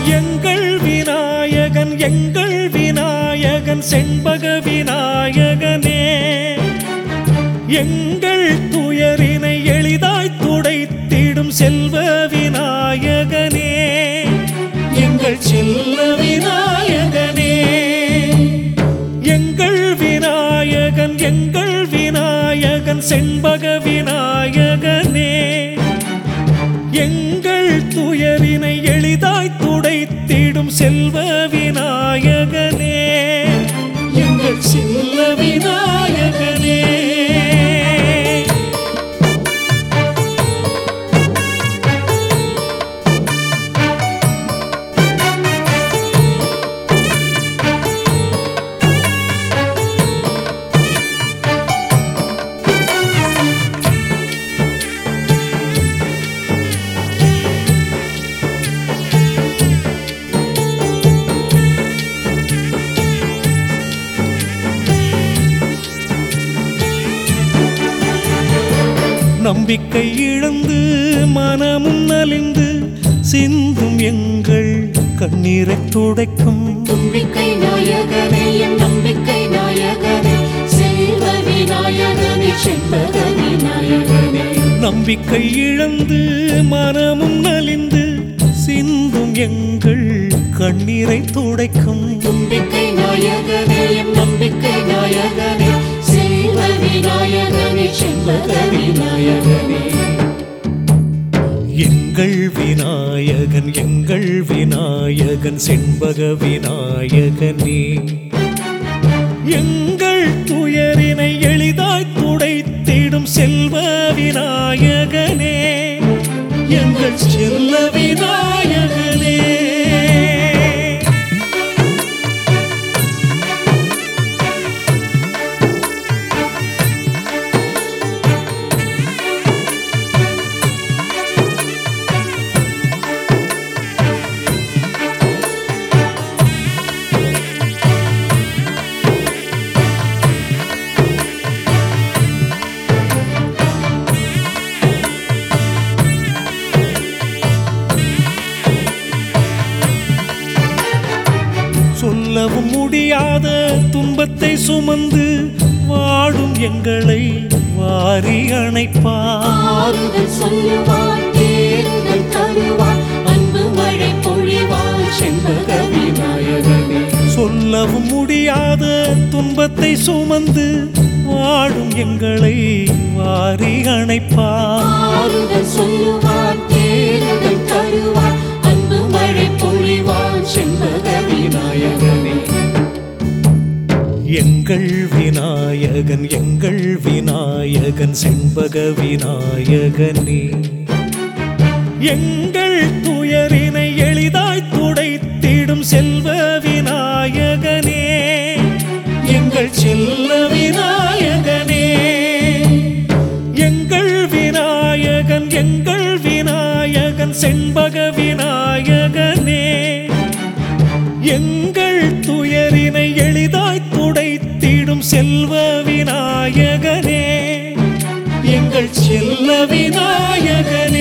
எங்கள் விநாயகன் எங்கள் விநாயகன் செண்பக விநாயகனே எங்கள் துயரினை எளிதாய் துடைத்திடும் செல்வ விநாயகனே எங்கள் செல்ல விநாயகனே எங்கள் விநாயகன் எங்கள் விநாயகன் செண்பக விநாயகனே எங்கள் துயரினை எளிதாய் துடைத்திடும் செல்வ விநாயகனே எங்கள் செல்ல விநாயகனே நம்பிக்கை இழந்து மனமும் நலிந்து சிந்தும் எங்கள் கண்ணீரை துடைக்கும் தும்பிக்கை நாயகனே என் நம்பிக்கை நாயகனே செல்வ விநாயகனே செண்பக விநாயகனே நம்பிக்கை இழந்து மனமும் நலிந்து சிந்தும் எங்கள் கண்ணீரை துடைக்கும் தும்பிக்கை நாயகனே என் நம்பிக்கை நாயகனே செல்வ விநாயகனே செண்பக விநாயகனே எங்கள் விநாயகன் எங்கள் விநாயகன் செண்பக விநாயகனே எங்கள் துயரினை எளிதாய் துடைத்திடும் செல்வ விநாயகனே எங்கள் செல்ல விநாயகனே சொல்லவும் முடியாத துன்பத்தை சுமந்து வாடும் எங்களை வாரி அணைப்பார் ஆறுதல் சொல்லுவான் தேறுதல் தருவான் அன்பு மழை பொழிவான் செண்பக விநாயகனே சொல்லவும் முடியாத துன்பத்தை சுமந்து வாடும் எங்களை வாரி அணைப்பார் ஆறுதல் சொல்லுவான் தேறுதல் தருவான் அன்பு மழை பொழிவான் செண்பக விநாயகனே எங்கள் விநாயகன் எங்கள் விநாயகன் செண்பக விநாயகனே எங்கள் துயரினை எளிதாய் துடைத்திடும் செல்வ விநாயகனே எங்கள் செல்ல விநாயகனே எங்கள் விநாயகன் எங்கள் விநாயகன் செண்பக விநாயகனே எங்கள் துயரினை எளிதாய் துடைத்திடும் செல்வ விநாயகனே எங்கள் செல்ல விநாயகனே